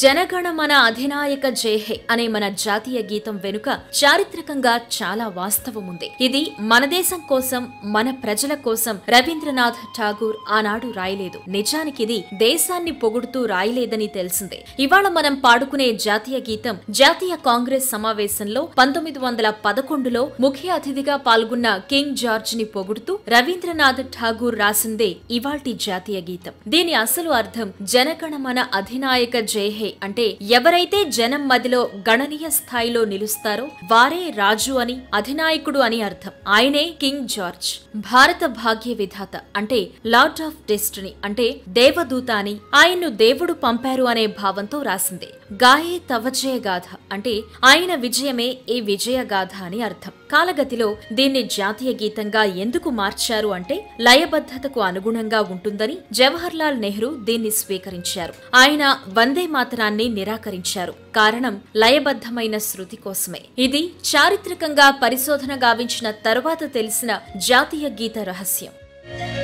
జనగణమన అధినాయక జయహే అనే మన జాతీయ గీతం వెనుక చారిత్రకంగా చాలా వాస్తవం ఉంది ఇది మన దేశం కోసం మన ప్రజల కోసం రవీంద్రనాథ్ ఠాగూర్ ఆనాడు రాయలేదు నిజానికి ఇది దేశాన్ని పొగుడుతూ రాయలేదని తెలిసిందే ఇవాళ మనం పాడుకునే జాతీయ గీతం జాతీయ కాంగ్రెస్ సమావేశంలో పంతొమ్మిది వందల పదకొండులో ముఖ్య అతిథిగా పాల్గొన్న కింగ్ జార్జ్ ని పొగుడుతూ రవీంద్రనాథ్ ఠాగూర్ రాసిందే ఇవాల్టి జాతీయ గీతం దీని అసలు అర్థం జనగణమన అధినాయక జయహే అంటే ఎవరైతే జనం మదిలో గణనీయ స్థాయిలో నిలుస్తారో వారే రాజు అని అధినాయకుడు అని అర్థం ఆయనే కింగ్ జార్జ్ భారత భాగ్య విధాత అంటే లార్డ్ ఆఫ్ డెస్టినీ అంటే దేవదూత అని ఆయన్ను దేవుడు పంపారు అనే భావంతో రాసింది గాయే తవజయ గాథ అంటే ఆయన విజయమే ఈ విజయ గాథ అని అర్థం కాలగతిలో దీన్ని జాతీయ గీతంగా ఎందుకు మార్చారు అంటే లయబద్ధతకు అనుగుణంగా ఉంటుందని జవహర్ లాల్ నెహ్రూ దీన్ని స్వీకరించారు ఆయన వందే మాతరాన్ని నిరాకరించారు కారణం లయబద్ధమైన శృతి కోసమే ఇది చారిత్రకంగా పరిశోధన గావించిన తరువాత తెలిసిన జాతీయ గీత రహస్యం